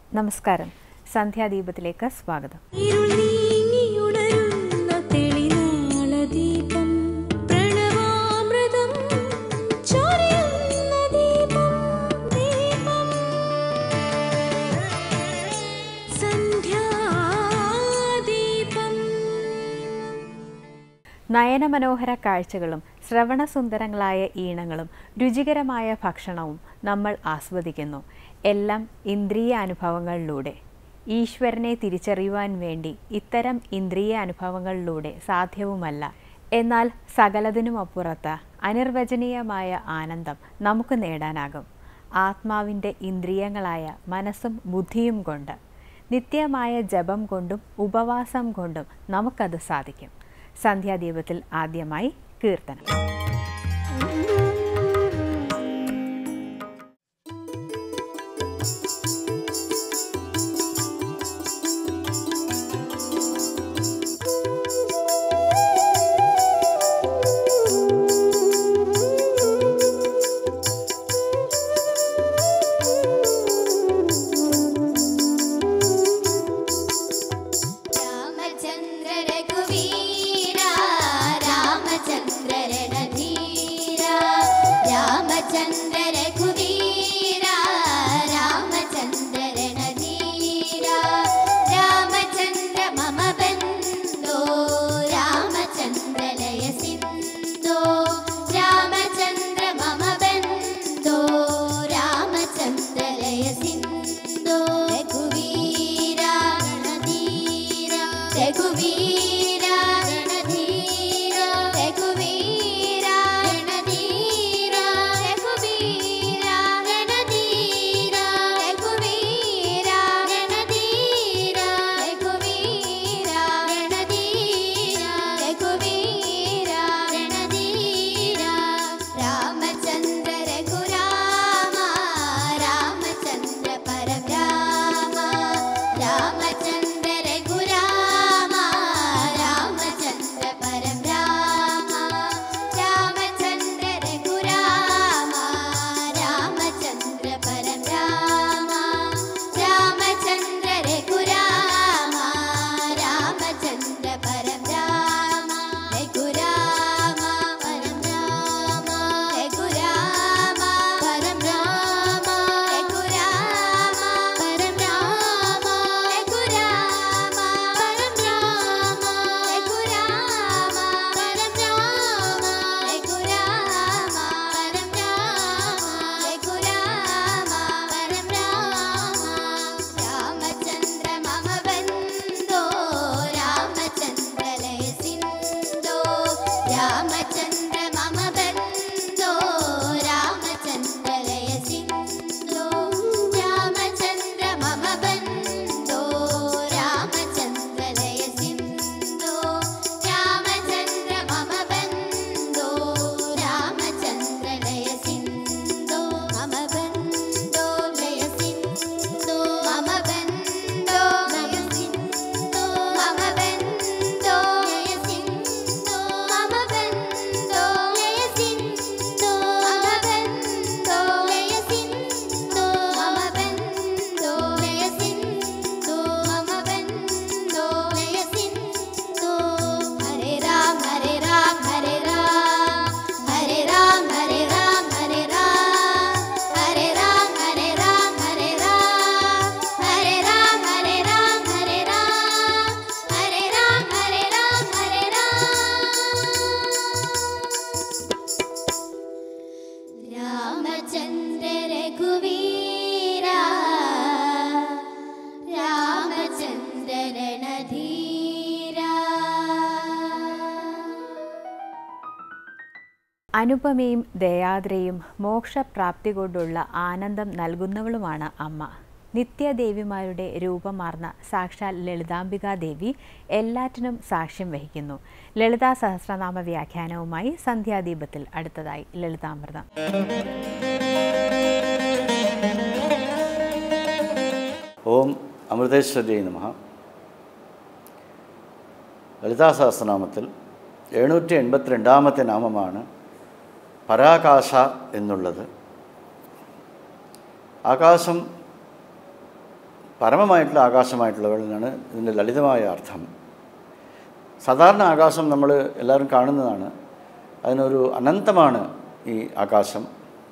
നമസ്കാരം സന്ധ്യാദീപത്തിലേക്ക് സ്വാഗതം ഇരുൾ നീങ്ങിയുണരുന്ന തെളിനാളദീപം പ്രണവാമൃതം ചൊരിയുന്ന ദീപം ദീപം സന്ധ്യാദീപം നയനമനോഹര കാഴ്ചകളും ശ്രവണസുന്ദരങ്ങളായ ഈണങ്ങളും രുചികരമായ ഭക്ഷണവും നമ്മൾ ആസ്വദിക്കുന്നു എല്ലാം ഇന്ദ്രിയ അനുഭവങ്ങളിലൂടെ ഈശ്വരനെ തിരിച്ചറിയുവാൻ വേണ്ടി ഇത്തരം ഇന്ദ്രിയ അനുഭവങ്ങളിലൂടെ സാധ്യവുമല്ല എന്നാൽ സകലതിനുമപ്പുറത്ത് അനിർവചനീയമായ ആനന്ദം നമുക്ക് നേടാനാകും ആത്മാവിൻ്റെ ഇന്ദ്രിയങ്ങളായ മനസ്സും ബുദ്ധിയും കൊണ്ട് നിത്യമായ ജപം കൊണ്ടും ഉപവാസം കൊണ്ടും നമുക്കത് സാധിക്കും സന്ധ്യാദീപത്തിൽ ആദ്യമായി കീർത്തനം രാമചന്ദ്ര രഘുവീര രാമചന്ദ്ര രണധീര രാമചന്ദ്ര രഘുവീര രാമചന്ദ്ര രണധീര രാമചന്ദ്ര മമ ബന്ധോ രാമചന്ദ്ര ലയ സിന്ധോ രാമചന്ദ്ര മമ ബന്ധോ രാമചന്ദ്ര ലയ സിന്ധോ രഘുവീര രണധീര രഘുവീര രണധീര രഘുവീര രണധീര രഘുവീര രണധീര രഘുവീര രണധീര രഘുവീര രണധീര രഘുവീര രണധീര രാമചന്ദ്ര രഘുരാമ രാമചന്ദ്ര പരബ്രാമ രാമചന്ദ്ര രഘുരാമ രാമചന്ദ്ര പരബ്രാമ രാമചന്ദ്ര രഘുരാമ രാമചന്ദ്ര പരബ്രാമ രാമചന്ദ്ര രഘുരാമ രാമചന്ദ്ര പരബ്രാമ രഘുരാമ പരബ്രാമ രഘുരാമ പരബ്രാമ രഘുരാമ പരബ്രാമ രഘുരാമ പരബ്രാമ രഘുരാമ പരബ്രാമ രഘുരാമ പരബ്രാമ രഘുരാമ പരബ്രാമ രാമചന്ദ്ര മമ ബന്ധോ രാമചന്ദ്ര ലയ സിന്ധോ രാമചന്ദ്ര മമ ബന്ധോ രാമചന്ദ്ര ലയ സിന്ധോ രാമചന്ദ്ര മമ ബന്ധോ രാമചന്ദ്ര ലയ സിന്ധോ രാമചന്ദ്ര മമ ബന്ധോ രാമചന്ദ്ര ലയ സിന്ധോ മമ ബന്ധോ ലയ സിന്ധോ മമ ബന്ധോ ലയ സിന്ധോ മമ ബന്ധോ ലയ സിന്ധോ മമ ബന്ധോ ലയ സിന്ധോ മമ ബന്ധോ ലയ സിന്ധോ മമ ബന്ധോ ലയ സിന്ധോ മമ ബന്ധോ ലയ സിന്ധോ ഹരേ രാം ഹരേ രാം ഹരേ രാം ഹരേ രാം ഹരേ രാം ഹരേ രാം ഹരേ രാം ഹരേ രാം ഹരേ രാം ഹരേ രാം ഹരേ രാം ഹരേ രാം ഹരേ രാം ഹരേ രാം ഹരേ രാം രാമചന്ദ്ര രഘുവീര രാമചന്ദ്ര രണധീര അനുപമയും ദയാദ്രയും മോക്ഷപ്രാപ്തി കൊണ്ടുള്ള ആനന്ദം നൽകുന്നവളുമാണ് അമ്മ നിത്യദേവിമാരുടെ രൂപമാർന്ന സാക്ഷാൽ ലളിതാംബികാദേവി എല്ലാറ്റിനും സാക്ഷ്യം വഹിക്കുന്നു ലളിതാ സഹസ്രനാമ വ്യാഖ്യാനവുമായി സന്ധ്യാദീപത്തിൽ അടുത്തതായി ലളിതാമൃതം ഓം അമൃതേശ്വരി നമ ലളിതാ സഹസ്രനാമത്തിൽ എഴുന്നൂറ്റി എൺപത്തിരണ്ടാമത്തെ നാമമാണ് പരാകാശ എന്നുള്ളത് ആകാശം പരമമായിട്ടുള്ള ആകാശമായിട്ടുള്ളവരെന്നാണ് ഇതിൻ്റെ ലളിതമായ അർത്ഥം സാധാരണ ആകാശം നമ്മൾ എല്ലാവരും കാണുന്നതാണ് അതിനൊരു അനന്തമാണ് ഈ ആകാശം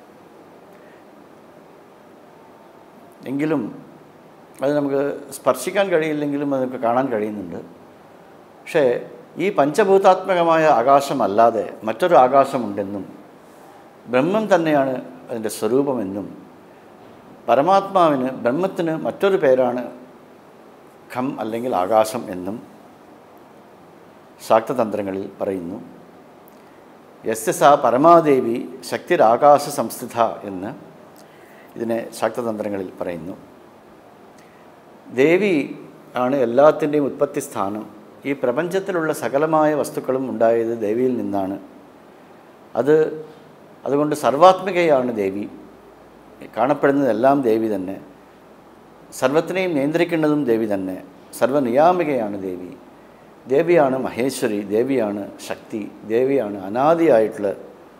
എങ്കിലും അത് നമുക്ക് സ്പർശിക്കാൻ കഴിയില്ലെങ്കിലും അത് നമുക്ക് കാണാൻ കഴിയുന്നുണ്ട് പക്ഷേ ഈ പഞ്ചഭൂതാത്മകമായ ആകാശമല്ലാതെ മറ്റൊരു ആകാശമുണ്ടെന്നും ബ്രഹ്മം തന്നെയാണ് അതിൻ്റെ സ്വരൂപമെന്നും പരമാത്മാവിന് ബ്രഹ്മത്തിന് മറ്റൊരു പേരാണ് ഖം അല്ലെങ്കിൽ ആകാശം എന്നും ശാക്തതന്ത്രങ്ങളിൽ പറയുന്നു യസ്യ സ പരമാദേവി ശക്തിരാകാശ സംസ്ഥിത എന്ന് ഇതിനെ ശാക്തതന്ത്രങ്ങളിൽ പറയുന്നു ദേവി ആണ് എല്ലാത്തിൻ്റെയും ഉത്പത്തി സ്ഥാനം ഈ പ്രപഞ്ചത്തിലുള്ള സകലമായ വസ്തുക്കളും ഉണ്ടായത് ദേവിയിൽ നിന്നാണ് അത് അതുകൊണ്ട് സർവാത്മികയാണ് ദേവി കാണപ്പെടുന്നതെല്ലാം ദേവി തന്നെ സർവത്തിനെയും നിയന്ത്രിക്കുന്നതും ദേവി തന്നെ സർവനിയാമികയാണ് ദേവി ദേവിയാണ് മഹേശ്വരി ദേവിയാണ് ശക്തി ദേവിയാണ് അനാദിയായിട്ടുള്ള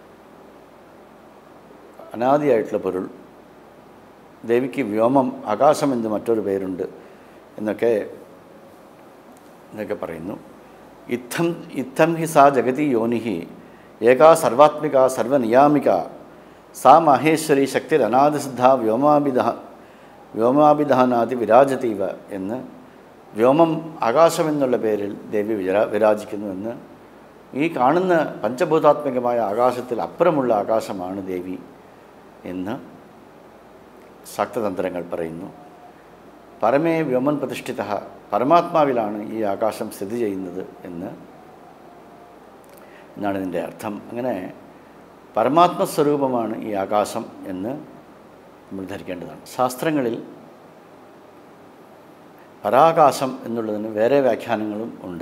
അനാദിയായിട്ടുള്ള പൊരുൾ ദേവിക്ക് വ്യോമം ആകാശം എന്ന് മറ്റൊരു പേരുണ്ട് എന്നൊക്കെ എന്നൊക്കെ പറയുന്നു ഇത്തം ഇത്തം ഹി സാ ജഗതി യോനിഹി ഏകാ സർവാത്മിക സർവനിയാമിക സാ മഹേശ്വരി ശക്തിരനാദിസിദ്ധ വ്യോമാഭിധ വ്യോമാഭിധാനാതി വിരാജതീവ എന്ന് വ്യോമം ആകാശം എന്നുള്ള പേരിൽ ദേവി വിരാ വിരാജിക്കുന്നുവെന്ന് ഈ കാണുന്ന പഞ്ചഭൂതാത്മകമായ ആകാശത്തിൽ അപ്പുറമുള്ള ആകാശമാണ് ദേവി എന്ന് ശാക്തതന്ത്രങ്ങൾ പറയുന്നു പരമേ വ്യോമൻ പ്രതിഷ്ഠിത പരമാത്മാവിലാണ് ഈ ആകാശം സ്ഥിതി ചെയ്യുന്നത് എന്ന് എന്നാണ് ഇതിൻ്റെ അർത്ഥം അങ്ങനെ പരമാത്മസ്വരൂപമാണ് ഈ ആകാശം എന്ന് നമ്മൾ ധരിക്കേണ്ടതാണ് ശാസ്ത്രങ്ങളിൽ പരാകാശം എന്നുള്ളതിന് വേറെ വ്യാഖ്യാനങ്ങളും ഉണ്ട്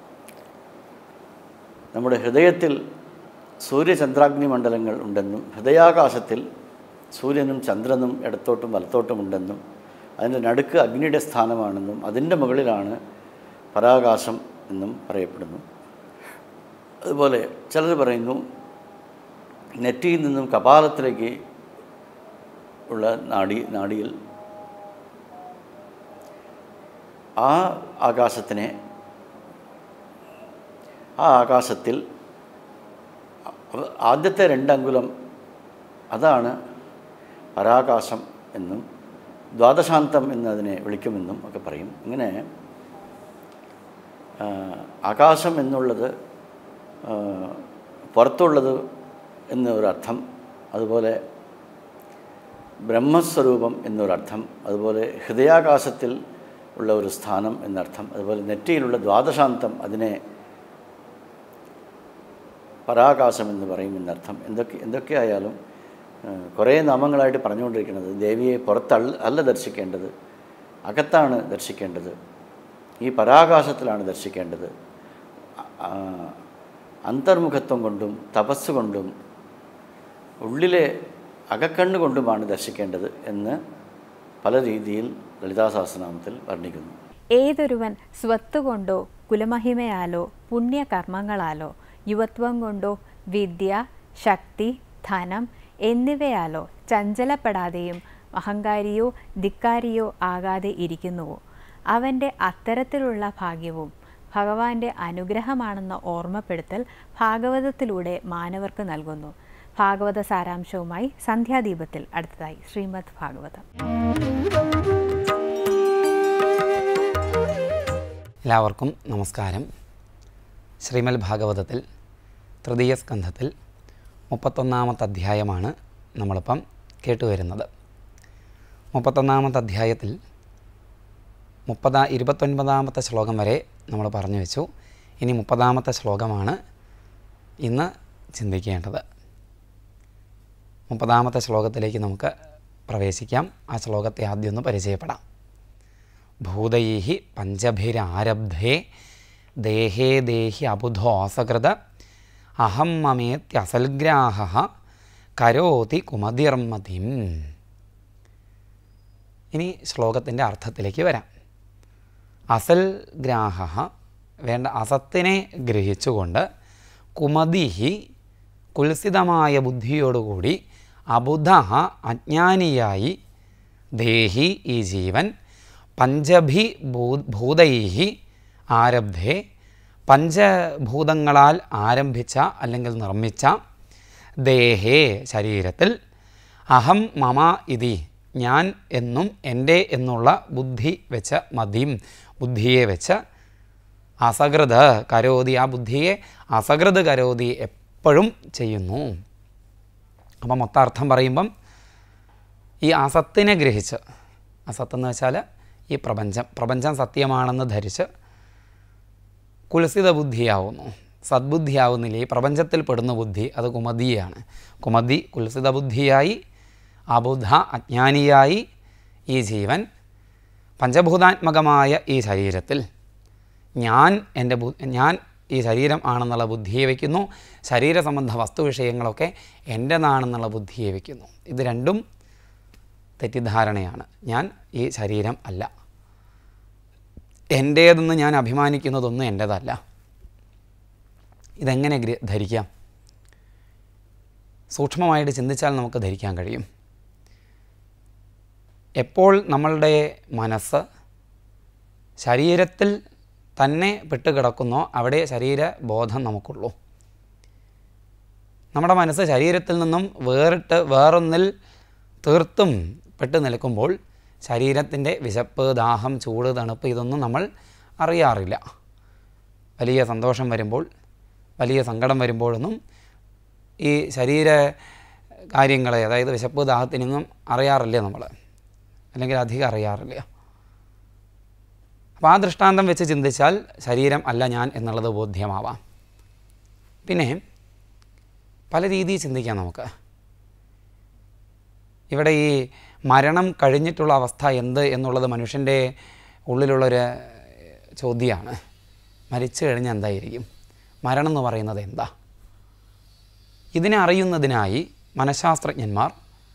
നമ്മുടെ ഹൃദയത്തിൽ സൂര്യചന്ദ്രാഗ്നി മണ്ഡലങ്ങൾ ഉണ്ടെന്നും ഹൃദയാകാശത്തിൽ സൂര്യനും ചന്ദ്രനും ഇടത്തോട്ടും വലത്തോട്ടും ഉണ്ടെന്നും അതിൻ്റെ നടുക്ക് അഗ്നിയുടെ സ്ഥാനമാണെന്നും അതിൻ്റെ മുകളിലാണ് പരാകാശം എന്നും പറയപ്പെടുന്നു അതുപോലെ ചിലർ പറയുന്നു നെറ്റിയിൽ നിന്നും കപാലത്തിലേക്ക് ഉള്ള നാഡി നാഡിയിൽ ആ ആകാശത്തിനെ ആ ആകാശത്തിൽ ആദ്യത്തെ രണ്ടങ്കുലം അതാണ് പരാകാശം എന്നും ദ്വാദശാന്തം എന്നതിനെ വിളിക്കുമെന്നും ഒക്കെ പറയും ഇങ്ങനെ ആ, ആകാശം എന്നുള്ളത് ആ, പുറത്തുള്ളത് എന്നൊരർത്ഥം അതുപോലെ ബ്രഹ്മസ്വരൂപം എന്നൊരർത്ഥം അതുപോലെ ഹൃദയാകാശത്തിൽ ഉള്ള ഒരു സ്ഥാനം എന്നർത്ഥം അതുപോലെ നെറ്റിയിലുള്ള ദ്വാദശാന്തം അതിനെ പരാകാശം എന്ന് പറയും എന്നർത്ഥം എന്തൊക്കെ എന്തൊക്കെയായാലും ആ, കുറേ നാമങ്ങളായിട്ട് പറഞ്ഞുകൊണ്ടിരിക്കുന്നത് ദേവിയെ പുറത്തല്ല അല്ല ദർശിക്കേണ്ടത് അകത്താണ് ദർശിക്കേണ്ടത് ഈ പരാകാശത്തിലാണ് ദർശിക്കേണ്ടത് ആ, അന്തർമുഖത്വം കൊണ്ടും തപസ് കൊണ്ടും ഉള്ളിലെ അകക്കണ്ണ് കൊണ്ടുമാണ് ദർശിക്കേണ്ടത് എന്ന് പല രീതിയിൽ ലളിതാ സഹസ്രനാമത്തിൽ വർണ്ണിക്കുന്നു ഏതൊരുവൻ സ്വത്ത് കൊണ്ടോ കുലമഹിമയാലോ പുണ്യകർമ്മങ്ങളാലോ യുവത്വം കൊണ്ടോ വിദ്യ ശക്തി ധനം എന്നിവയാലോ ചഞ്ചലപ്പെടാതെയും അഹങ്കാരിയോ ധിക്കാരിയോ ആകാതെ ഇരിക്കുന്നുവോ അവൻ്റെ അത്തരത്തിലുള്ള ഭാഗ്യവും ഭഗവാന്റെ അനുഗ്രഹമാണെന്ന ഓർമ്മപ്പെടുത്തൽ ഭാഗവതത്തിലൂടെ മാനവർക്ക് നൽകുന്നു ഭാഗവത സാരാംശവുമായി സന്ധ്യാദീപത്തിൽ അടുത്തതായി ശ്രീമദ് ഭാഗവതം എല്ലാവർക്കും നമസ്കാരം ശ്രീമൽ ഭാഗവതത്തിൽ തൃതീയ സ്കന്ധത്തിൽ മുപ്പത്തൊന്നാമത്തെ അധ്യായമാണ് നമ്മളിപ്പം കേട്ടുവരുന്നത് മുപ്പത്തൊന്നാമത്തെ അധ്യായത്തിൽ മുപ്പതാ ഇരുപത്തൊൻപതാമത്തെ ശ്ലോകം വരെ നമ്മൾ പറഞ്ഞു വെച്ചു ഇനി മുപ്പതാമത്തെ ശ്ലോകമാണ് ഇന്ന് ചിന്തിക്കേണ്ടത് മുപ്പതാമത്തെ ശ്ലോകത്തിലേക്ക് നമുക്ക് പ്രവേശിക്കാം ആ ശ്ലോകത്തെ ആദ്യം ഒന്ന് പരിചയപ്പെടാം ഭൂതൈ പഞ്ചഭിരാരബ്ധേ ദേഹേ ദേഹി അബുധോസകൃത അഹം മമേത്യസൽഗ്രാഹ കരോതി കുമതിർമതിം ഇനി ശ്ലോകത്തിൻ്റെ അർത്ഥത്തിലേക്ക് വരാം അസൽ ഗ്രാഹ വേണ്ട അസത്തിനെ ഗ്രഹിച്ചുകൊണ്ട് കുമതിഹി കുൽസിതമായ ബുദ്ധിയോടുകൂടി അബുധ അജ്ഞാനിയായി ദേഹി ഈ ജീവൻ പഞ്ചഭി ഭൂ ഭൂതൈ ആരബ്ധേ പഞ്ചഭൂതങ്ങളാൽ ആരംഭിച്ച അല്ലെങ്കിൽ നിർമ്മിച്ച ദേഹേ ശരീരത്തിൽ അഹം മമ ഇതി ഞാൻ എന്നും എൻ്റെ എന്നുള്ള ബുദ്ധി വെച്ച മതിയും ബുദ്ധിയെ വെച്ച് അസകൃത് കരോതി ആ ബുദ്ധിയെ അസകൃത് കരോതി എപ്പോഴും ചെയ്യുന്നു അപ്പം മൊത്തം അർത്ഥം പറയുമ്പം ഈ അസത്തിനെ ഗ്രഹിച്ച് അസത്ത് എന്ന് വെച്ചാൽ ഈ പ്രപഞ്ചം പ്രപഞ്ചം സത്യമാണെന്ന് ധരിച്ച് കുലസിത ബുദ്ധിയാവുന്നു സദ്ബുദ്ധിയാവുന്നില്ല ഈ പ്രപഞ്ചത്തിൽ പെടുന്ന ബുദ്ധി അത് കുമതിയാണ് കുമതി കുലസിത ബുദ്ധിയായി അബുധ അജ്ഞാനിയായി ഈ ജീവൻ പഞ്ചഭൂതാത്മകമായ ഈ ശരീരത്തിൽ ഞാൻ എൻ്റെ ബു ഞാൻ ഈ ശരീരം ആണെന്നുള്ള ബുദ്ധിയെ വയ്ക്കുന്നു ശരീര സംബന്ധ വസ്തു വിഷയങ്ങളൊക്കെ എൻ്റെതാണെന്നുള്ള ബുദ്ധിയെ വയ്ക്കുന്നു ഇത് രണ്ടും തെറ്റിദ്ധാരണയാണ് ഞാൻ ഈ ശരീരം അല്ല എൻ്റേതെന്ന് ഞാൻ അഭിമാനിക്കുന്നതൊന്നും എൻ്റേതല്ല ഇതെങ്ങനെ ഗ്ര- ധരിക്കാം സൂക്ഷ്മമായിട്ട് ചിന്തിച്ചാൽ നമുക്ക് ധരിക്കാൻ കഴിയും എപ്പോൾ നമ്മളുടെ മനസ്സ് ശരീരത്തിൽ തന്നെ പെട്ടുകിടക്കുന്നോ അവിടെ ശരീരബോധം നമുക്കുള്ളൂ നമ്മുടെ മനസ്സ് ശരീരത്തിൽ നിന്നും വേറിട്ട് വേറൊന്നിൽ തീർത്തും പെട്ട് നിൽക്കുമ്പോൾ ശരീരത്തിൻ്റെ വിശപ്പ് ദാഹം ചൂട് തണുപ്പ് ഇതൊന്നും നമ്മൾ അറിയാറില്ല വലിയ സന്തോഷം വരുമ്പോൾ വലിയ സങ്കടം വരുമ്പോഴൊന്നും ഈ ശരീര കാര്യങ്ങളെ അതായത് വിശപ്പ് ദാഹത്തിനൊന്നും അറിയാറില്ല നമ്മൾ അല്ലെങ്കിൽ അധികം അറിയാറില്ല അപ്പോൾ ആ ദൃഷ്ടാന്തം വെച്ച് ചിന്തിച്ചാൽ ശരീരം അല്ല ഞാൻ എന്നുള്ളത് ബോധ്യമാവാം പിന്നെ പല രീതിയിൽ ചിന്തിക്കാം നമുക്ക് ഇവിടെ ഈ മരണം കഴിഞ്ഞിട്ടുള്ള അവസ്ഥ എന്ത് എന്നുള്ളത് മനുഷ്യൻ്റെ ഉള്ളിലുള്ളൊരു ചോദ്യമാണ് മരിച്ചു കഴിഞ്ഞാൽ എന്തായിരിക്കും മരണം എന്ന് പറയുന്നത് എന്താ ഇതിനെ അറിയുന്നതിനായി മനഃശാസ്ത്രജ്ഞന്മാർ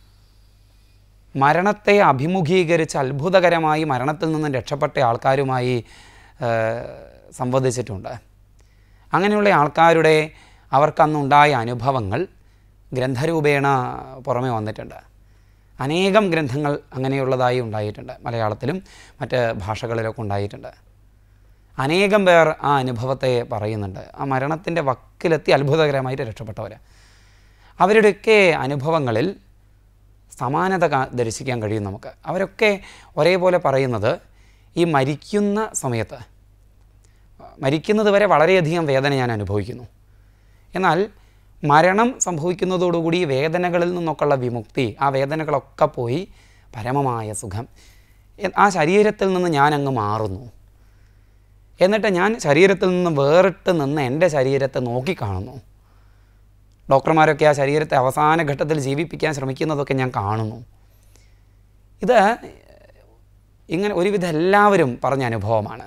മരണത്തെ അഭിമുഖീകരിച്ച് അത്ഭുതകരമായി മരണത്തിൽ നിന്നും രക്ഷപ്പെട്ട ആൾക്കാരുമായി ആ, സംവദിച്ചിട്ടുണ്ട് അങ്ങനെയുള്ള ആൾക്കാരുടെ അവർക്കന്നുണ്ടായ അനുഭവങ്ങൾ ഗ്രന്ഥരൂപേണ പുറമേ വന്നിട്ടുണ്ട് അനേകം ഗ്രന്ഥങ്ങൾ അങ്ങനെയുള്ളതായി ഉണ്ടായിട്ടുണ്ട് മലയാളത്തിലും മറ്റ് ഭാഷകളിലൊക്കെ ഉണ്ടായിട്ടുണ്ട് അനേകം പേർ ആ അനുഭവത്തെ പറയുന്നുണ്ട് ആ മരണത്തിൻ്റെ വക്കിലെത്തി അത്ഭുതകരമായിട്ട് രക്ഷപ്പെട്ടവർ അവരുടെയൊക്കെ അനുഭവങ്ങളിൽ സമാനത കാ- ദർശിക്കാൻ കഴിയും നമുക്ക് അവരൊക്കെ ഒരേപോലെ പറയുന്നത് ഈ മരിക്കുന്ന സമയത്ത് മരിക്കുന്നത് വരെ വളരെയധികം വേദന ഞാൻ അനുഭവിക്കുന്നു എന്നാൽ മരണം സംഭവിക്കുന്നതോടുകൂടി ഈ വേദനകളിൽ നിന്നൊക്കെയുള്ള വിമുക്തി ആ വേദനകളൊക്കെ പോയി പരമമായ സുഖം എ- ആ ശരീരത്തിൽ നിന്ന് ഞാൻ അങ്ങ് മാറുന്നു എന്നിട്ട് ഞാൻ ശരീരത്തിൽ നിന്ന് വേറിട്ട് നിന്ന് എൻ്റെ ശരീരത്തെ നോക്കിക്കാണുന്നു ഡോക്ടർമാരൊക്കെ ആ ശരീരത്തെ അവസാന ഘട്ടത്തിൽ ജീവിപ്പിക്കാൻ ശ്രമിക്കുന്നതൊക്കെ ഞാൻ കാണുന്നു ഇത് ഇങ്ങനെ ഒരുവിധം എല്ലാവരും പറഞ്ഞ അനുഭവമാണ്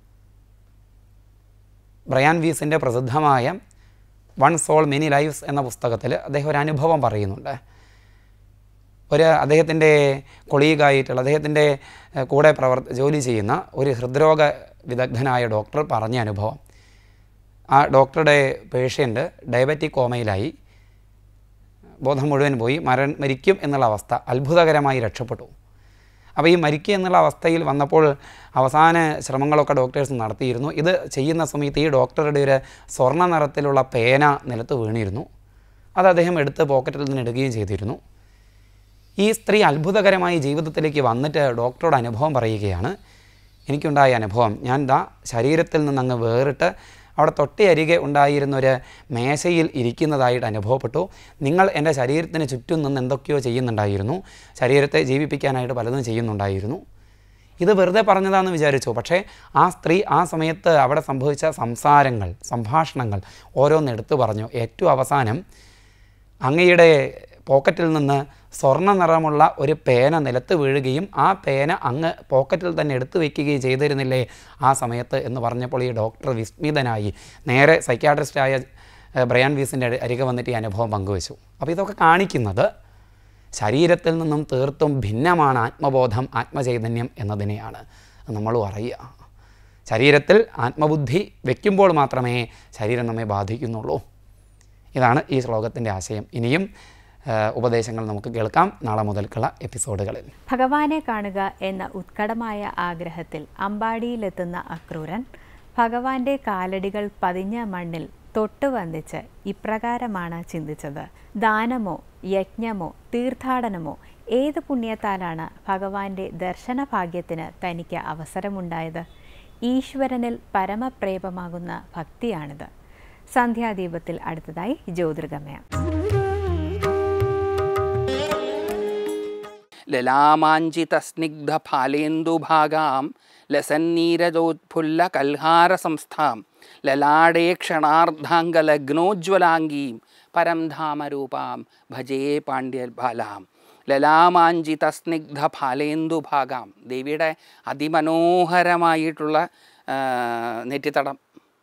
ബ്രയാൻ വീസിൻ്റെ പ്രസിദ്ധമായ വൺ സോൾ മെനി ലൈഫ്സ് എന്ന പുസ്തകത്തിൽ അദ്ദേഹം ഒരു അനുഭവം പറയുന്നുണ്ട് ഒരു അദ്ദേഹത്തിൻ്റെ കൊളീഗായിട്ടുള്ള അദ്ദേഹത്തിൻ്റെ ഏഹ്, കൂടെ പ്രവർ ജോലി ചെയ്യുന്ന ഒരു ഹൃദ്രോഗ വിദഗ്ധനായ ഡോക്ടർ പറഞ്ഞ അനുഭവം ആ ഡോക്ടറുടെ പേഷ്യൻ്റ് ഡയബറ്റിക് കോമയിലായി ബോധം മുഴുവൻ പോയി മര മരിക്കും എന്നുള്ള അവസ്ഥ അത്ഭുതകരമായി രക്ഷപ്പെട്ടു അപ്പോൾ ഈ മരിക്കുക എന്നുള്ള അവസ്ഥയിൽ വന്നപ്പോൾ അവസാന ശ്രമങ്ങളൊക്കെ ഡോക്ടേഴ്സ് നടത്തിയിരുന്നു ഇത് ചെയ്യുന്ന സമയത്ത് ഈ ഡോക്ടറുടെ ഒരു സ്വർണ്ണ നിറത്തിലുള്ള പേന നിലത്ത് വീണിരുന്നു അത് അദ്ദേഹം എടുത്ത് പോക്കറ്റിൽ നിന്ന് ഇടുകയും ചെയ്തിരുന്നു ഈ സ്ത്രീ അത്ഭുതകരമായി ജീവിതത്തിലേക്ക് വന്നിട്ട് ഡോക്ടറോട് അനുഭവം പറയുകയാണ് എനിക്കുണ്ടായ അനുഭവം ഞാൻ ദാ ശരീരത്തിൽ നിന്ന് അങ്ങ് വേറിട്ട് അവിടെ തൊട്ടരികെ ഉണ്ടായിരുന്ന ഒരു മേശയിൽ ഇരിക്കുന്നതായിട്ട് അനുഭവപ്പെട്ടു നിങ്ങൾ എൻ്റെ ശരീരത്തിന് ചുറ്റും നിന്ന് എന്തൊക്കെയോ ചെയ്യുന്നുണ്ടായിരുന്നു ശരീരത്തെ ജീവിപ്പിക്കാനായിട്ട് പലതും ചെയ്യുന്നുണ്ടായിരുന്നു ഇത് വെറുതെ പറഞ്ഞതാണെന്ന് വിചാരിച്ചു പക്ഷേ ആ സ്ത്രീ ആ സമയത്ത് അവിടെ സംഭവിച്ച സംസാരങ്ങൾ സംഭാഷണങ്ങൾ ഓരോന്ന് എടുത്തു പറഞ്ഞു ഏറ്റവും അവസാനം അങ്ങയുടെ പോക്കറ്റിൽ നിന്ന് സ്വർണ്ണ നിറമുള്ള ഒരു പേന നിലത്ത് വീഴുകയും ആ പേന അങ്ങ് പോക്കറ്റിൽ തന്നെ എടുത്തു വയ്ക്കുകയും ചെയ്തിരുന്നില്ലേ ആ സമയത്ത് എന്ന് പറഞ്ഞപ്പോൾ ഈ ഡോക്ടർ വിസ്മിതനായി നേരെ സൈക്യാട്രിസ്റ്റായ ഏഹ്, ബ്രയാൻ വീസിൻ്റെ അരികെ വന്നിട്ട് ഈ അനുഭവം പങ്കുവച്ചു അപ്പോൾ ഇതൊക്കെ കാണിക്കുന്നത് ശരീരത്തിൽ നിന്നും തീർത്തും ഭിന്നമാണ് ആത്മബോധം ആത്മചൈതന്യം എന്നതിനെയാണ് അത് നമ്മളും അറിയുക ശരീരത്തിൽ ആത്മബുദ്ധി വയ്ക്കുമ്പോൾ മാത്രമേ ശരീരം നമ്മെ ബാധിക്കുന്നുള്ളൂ ഇതാണ് ഈ ശ്ലോകത്തിൻ്റെ ആശയം ഇനിയും ഏഹ്, ഉപദേശങ്ങൾ നമുക്ക് കേൾക്കാം നാളെ മുതൽക്കുള്ള എപ്പിസോഡുകളിൽ ഭഗവാനെ കാണുക എന്ന ഉത്കടമായ ആഗ്രഹത്തിൽ അമ്പാടിയിലെത്തുന്ന അക്രൂരൻ ഭഗവാന്റെ കാലടികൾ പതിഞ്ഞ മണ്ണിൽ തൊട്ടു വന്ദിച്ച് ഇപ്രകാരമാണ് ചിന്തിച്ചത് ദാനമോ യജ്ഞമോ തീർത്ഥാടനമോ ഏത് പുണ്യത്താലാണ് ഭഗവാന്റെ ദർശനഭാഗ്യത്തിന് തനിക്ക് അവസരമുണ്ടായത് ഈശ്വരനിൽ പരമപ്രേമമാകുന്ന ഭക്തിയാണിത് സന്ധ്യാദീപത്തിൽ അടുത്തതായി ജ്യോതിർഗമയ ലലാമാഞ്ചിതസ്നിഗ്ധഫാലേന്ദുഭാഗാം ലസന്നീരജോത്ഫുല്ലകൽഹാരസംസ്ഥാം ലലാടേ ക്ഷണാർദ്ധാംഗലഗ്നോജ്വലാംഗീം പരം ധാമരൂപാം ഭജേ പാണ്ഡ്യബാലാം ലലാമാഞ്ചിതസ്നിഗ്ധഫാലേന്ദുഭാഗാം ദേവിയുടെ അതിമനോഹരമായിട്ടുള്ള ആ, നെറ്റിത്തടം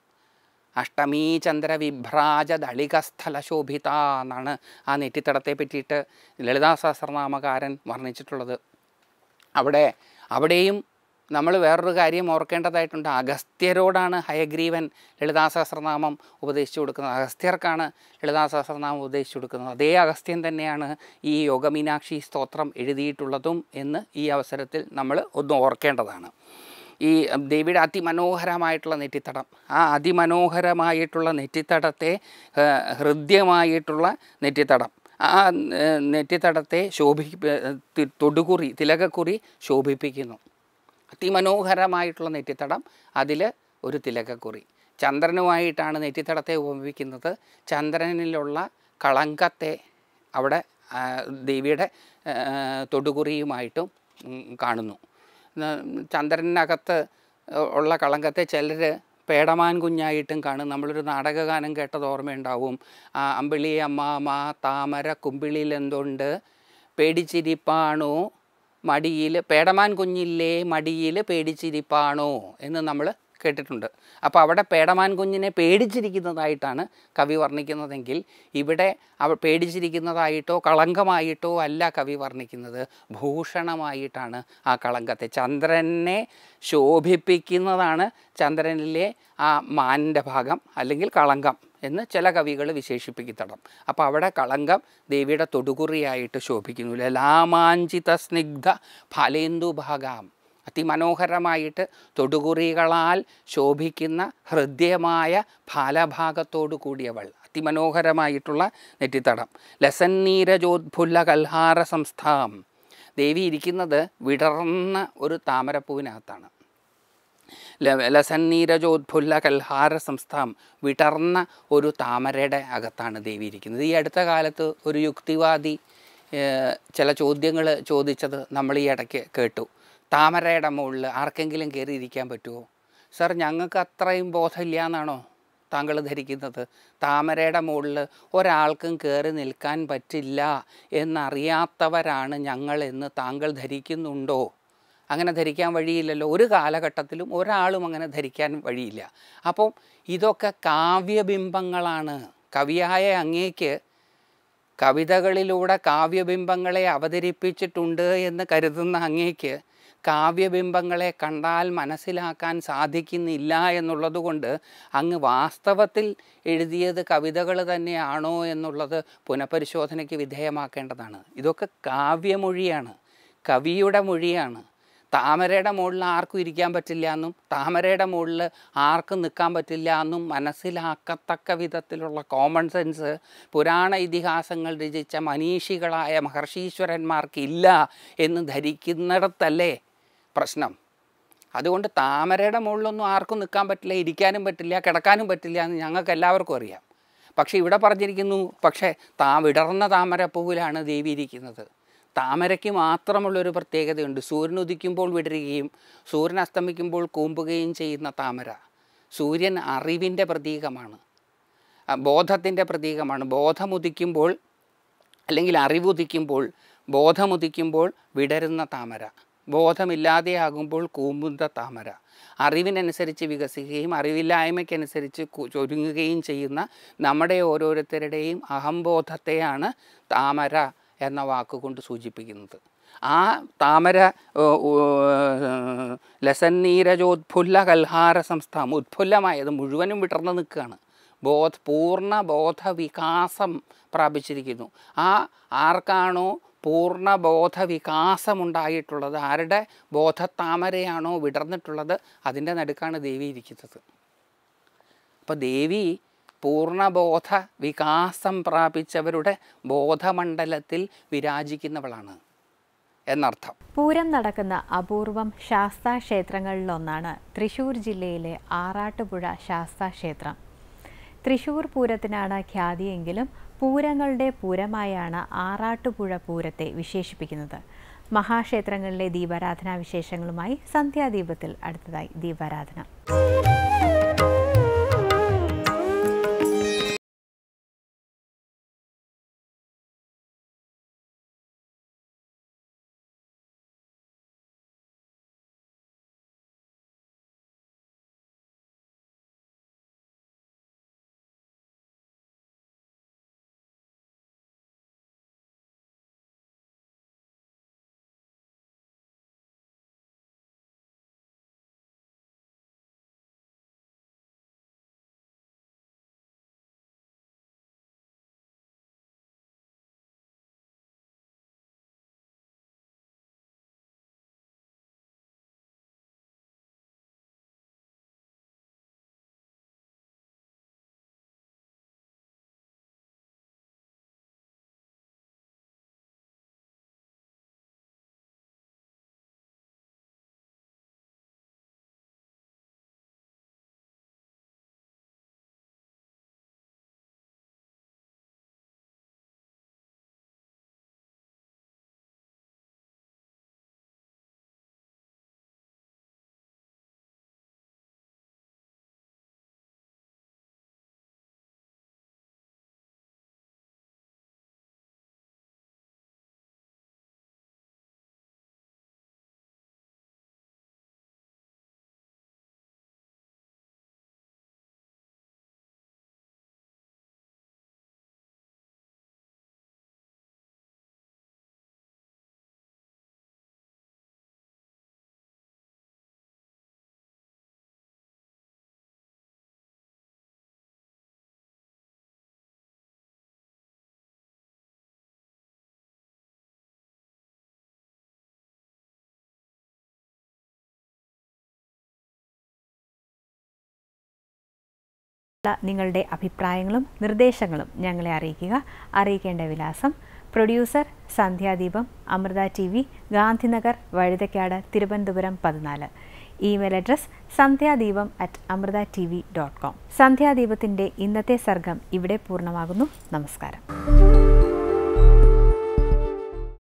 അഷ്ടമീ ചന്ദ്ര വിഭ്രാജ ദളികസ്ഥല ശോഭിത എന്നാണ് ആ നെറ്റിത്തടത്തെ പറ്റിയിട്ട് ലളിതാ സഹസ്രനാമകാരൻ വർണ്ണിച്ചിട്ടുള്ളത് അവിടെ അവിടെയും നമ്മൾ വേറൊരു കാര്യം ഓർക്കേണ്ടതായിട്ടുണ്ട് അഗസ്ത്യരോടാണ് ഹയഗ്രീവൻ ലളിതാ സഹസ്രനാമം ഉപദേശിച്ചു കൊടുക്കുന്നത് അഗസ്ത്യർക്കാണ് ലളിതാ സഹസ്രനാമം ഉപദേശിച്ചു കൊടുക്കുന്നത് അതേ അഗസ്ത്യൻ തന്നെയാണ് ഈ യോഗമീനാക്ഷി സ്തോത്രം എഴുതിയിട്ടുള്ളതും എന്ന് ഈ അവസരത്തിൽ നമ്മൾ ഒന്ന് ഓർക്കേണ്ടതാണ് ഈ ദേവിയുടെ അതിമനോഹരമായിട്ടുള്ള നെറ്റിത്തടം ആ അതിമനോഹരമായിട്ടുള്ള നെറ്റിത്തടത്തെ ആ, ഹൃദ്യമായിട്ടുള്ള നെറ്റിത്തടം ആ ഏ, നെറ്റിത്തടത്തെ ശോഭി തി- തൊടുകുറി തിലകക്കുറി ശോഭിപ്പിക്കുന്നു അതിമനോഹരമായിട്ടുള്ള നെറ്റിത്തടം അതിൽ ഒരു തിലകക്കുറി ചന്ദ്രനുമായിട്ടാണ് നെറ്റിത്തടത്തെ ഉപമിക്കുന്നത് ചന്ദ്രനിലുള്ള കളങ്കത്തെ അവിടെ ആ, ദേവിയുടെ ആ, തൊടുകുറിയുമായിട്ടും ഉം, കാണുന്നു ന- ചന്ദ്രനകത്ത് ഉള്ള കളങ്കത്തെ ചിലർ പേടമാൻ കുഞ്ഞായിട്ടും കാണും നമ്മളൊരു നാടകഗാനം കേട്ടത് ഓർമ്മയുണ്ടാവും ആ, അമ്പിളി അമ്മാമ താമര കുമ്പിളിലെന്തുണ്ട് പേടിച്ചിരിപ്പാണോ മടിയിൽ പേടമാൻ കുഞ്ഞില്ലേ മടിയിൽ പേടിച്ചിരിപ്പാണോ എന്ന് നമ്മൾ കേട്ടിട്ടുണ്ട് അപ്പോൾ അവിടെ പേടമാൻ കുഞ്ഞിനെ പേടിച്ചിരിക്കുന്നതായിട്ടാണ് കവി വർണ്ണിക്കുന്നതെങ്കിൽ ഇവിടെ അവ പേടിച്ചിരിക്കുന്നതായിട്ടോ കളങ്കമായിട്ടോ അല്ല കവി വർണ്ണിക്കുന്നത് ഭൂഷണമായിട്ടാണ് ആ കളങ്കത്തെ ചന്ദ്രനെ ശോഭിപ്പിക്കുന്നതാണ് ചന്ദ്രനിലെ ആ മാനിൻ്റെ ഭാഗം അല്ലെങ്കിൽ കളങ്കം എന്ന് ചില കവികൾ വിശേഷിപ്പിക്കത്തടം അപ്പോൾ അവിടെ കളങ്കം ദേവിയുടെ തൊടുകുറിയായിട്ട് ശോഭിക്കുന്നു ലലാമാഞ്ചിത സ്നിഗ്ധ ഫലേന്ദു ഭാഗം അതിമനോഹരമായിട്ട് തൊടുകുറികളാൽ ശോഭിക്കുന്ന ഹൃദ്യമായ ഫലഭാഗത്തോടു കൂടിയവൾ അതിമനോഹരമായിട്ടുള്ള നെറ്റിത്തടം ലസന്നീരജോദ്ഫുല്ല കൽഹാര സംസ്ഥാം ദേവി ഇരിക്കുന്നത് വിടർന്ന ഒരു താമരപ്പൂവിനകത്താണ് ല- ലസന്നീരജോദ്ഫുല്ല കൽഹാര സംസ്ഥാം വിടർന്ന ഒരു താമരയുടെ അകത്താണ് ദേവി ഇരിക്കുന്നത് ഈ അടുത്ത കാലത്ത് ഒരു യുക്തിവാദി ഏഹ്, ചില ചോദ്യങ്ങൾ ചോദിച്ചത് നമ്മൾ ഈ ഇടയ്ക്ക് കേട്ടു താമരയുടെ മുകളിൽ ആർക്കെങ്കിലും കയറിയിരിക്കാൻ പറ്റുമോ സർ ഞങ്ങൾക്ക് അത്രയും ബോധമില്ല എന്നാണോ താങ്കൾ ധരിക്കുന്നത് താമരയുടെ മുകളിൽ ഒരാൾക്കും കയറി നിൽക്കാൻ പറ്റില്ല എന്നറിയാത്തവരാണ് ഞങ്ങൾ എന്ന് താങ്കൾ ധരിക്കുന്നുണ്ടോ അങ്ങനെ ധരിക്കാൻ വഴിയില്ലല്ലോ ഒരു കാലഘട്ടത്തിലും ഒരാളും അങ്ങനെ ധരിക്കാൻ വഴിയില്ല അപ്പോൾ ഇതൊക്കെ കാവ്യബിംബങ്ങളാണ് കവിയായ അങ്ങേക്ക് കവിതകളിലൂടെ കാവ്യബിംബങ്ങളെ അവതരിപ്പിച്ചിട്ടുണ്ട് എന്ന് കരുതുന്ന അങ്ങേക്ക് കാവ്യബിംബങ്ങളെ കണ്ടാൽ മനസ്സിലാക്കാൻ സാധിക്കുന്നില്ല എന്നുള്ളതുകൊണ്ട് അങ്ങ് വാസ്തവത്തിൽ എഴുതിയത് കവിതകൾ തന്നെയാണോ എന്നുള്ളത് പുനഃപരിശോധനയ്ക്ക് വിധേയമാക്കേണ്ടതാണ് ഇതൊക്കെ കാവ്യമൊഴിയാണ് കവിയുടെ മൊഴിയാണ് താമരയുടെ മുകളിൽ ആർക്കും ഇരിക്കാൻ പറ്റില്ല എന്നും താമരയുടെ മുകളിൽ ആർക്കും നിൽക്കാൻ പറ്റില്ല എന്നും മനസ്സിലാക്കത്തക്ക വിധത്തിലുള്ള കോമൺ സെൻസ് പുരാണ ഇതിഹാസങ്ങൾ രചിച്ച മനീഷികളായ മഹർഷീശ്വരന്മാർക്ക് ഇല്ല എന്ന് ധരിക്കുന്നിടത്തല്ലേ പ്രശ്നം അതുകൊണ്ട് താമരയുടെ മുകളിലൊന്നും ആർക്കും നിൽക്കാൻ പറ്റില്ല ഇരിക്കാനും പറ്റില്ല കിടക്കാനും പറ്റില്ല എന്ന് ഞങ്ങൾക്ക് എല്ലാവർക്കും അറിയാം പക്ഷേ ഇവിടെ പറഞ്ഞിരിക്കുന്നു പക്ഷേ താ വിടർന്ന താമരപ്പൂവിലാണ് ദേവി ഇരിക്കുന്നത് താമരയ്ക്ക് മാത്രമുള്ളൊരു പ്രത്യേകതയുണ്ട് സൂര്യൻ ഉദിക്കുമ്പോൾ വിടരുകയും സൂര്യൻ അസ്തമിക്കുമ്പോൾ കൂമ്പുകയും ചെയ്യുന്ന താമര സൂര്യൻ അറിവിൻ്റെ പ്രതീകമാണ് ആ, ബോധത്തിൻ്റെ പ്രതീകമാണ് ബോധമുദിക്കുമ്പോൾ അല്ലെങ്കിൽ അറിവുദിക്കുമ്പോൾ ബോധമുദിക്കുമ്പോൾ വിടരുന്ന താമര ബോധമില്ലാതെയാകുമ്പോൾ കൂമ്പുന്ന താമര അറിവിനനുസരിച്ച് വികസിക്കുകയും അറിവില്ലായ്മയ്ക്കനുസരിച്ച് കു- ചുരുങ്ങുകയും ചെയ്യുന്ന നമ്മുടെ ഓരോരുത്തരുടെയും അഹംബോധത്തെയാണ് താമര എന്ന വാക്കുകൊണ്ട് സൂചിപ്പിക്കുന്നത് ആ താമര ഓ, ഓ, ലസന്നീരജോത്ഫുല്ല കൽഹാര സംസ്ഥാനം ഉത്ഫുല്ലമായത് മുഴുവനും വിടർന്ന് നിൽക്കുകയാണ് ബോധ പൂർണ്ണ ബോധ വികാസം പ്രാപിച്ചിരിക്കുന്നു ആ ആർക്കാണോ പൂർണ്ണ ബോധ വികാസമുണ്ടായിട്ടുള്ളത് ആരുടെ ബോധത്താമരയാണോ വിടർന്നിട്ടുള്ളത് അതിൻ്റെ നടുക്കാണ് ദേവി ഇരിക്കുന്നത് അപ്പോൾ ദേവി പൂർണ്ണബോധ വികാസം പ്രാപിച്ചവരുടെ ബോധമണ്ഡലത്തിൽ വിരാജിക്കുന്നവളാണ് എന്നർത്ഥം പൂരം നടക്കുന്ന അപൂർവം ശാസ്താ ക്ഷേത്രങ്ങളിലൊന്നാണ് തൃശൂർ ജില്ലയിലെ ആറാട്ടുപുഴ ശാസ്താ ക്ഷേത്രം തൃശൂർ പൂരത്തിനാണ് ഖ്യാതിയെങ്കിലും പൂരങ്ങളുടെ പൂരമായാണ് ആറാട്ടുപുഴ പൂരത്തെ വിശേഷിപ്പിക്കുന്നത് മഹാക്ഷേത്രങ്ങളിലെ ദീപാരാധനാ വിശേഷങ്ങളുമായി സന്ധ്യാദീപത്തിൽ അടുത്തതായി ദീപാരാധന നിങ്ങളുടെ അഭിപ്രായങ്ങളും നിർദ്ദേശങ്ങളും ഞങ്ങളെ അറിയിക്കുക അറിയിക്കേണ്ട വിലാസം producer Sandhyadeepam Amrita T V Gandhinagar Vazhuthacaud Thiruvananthapuram പതിനാല് email address Sandhyadeepam at Amrita T V dot com സന്ധ്യാദീപത്തിൻ്റെ ഇന്നത്തെ സർഗം ഇവിടെ പൂർണ്ണമാകുന്നു നമസ്കാരം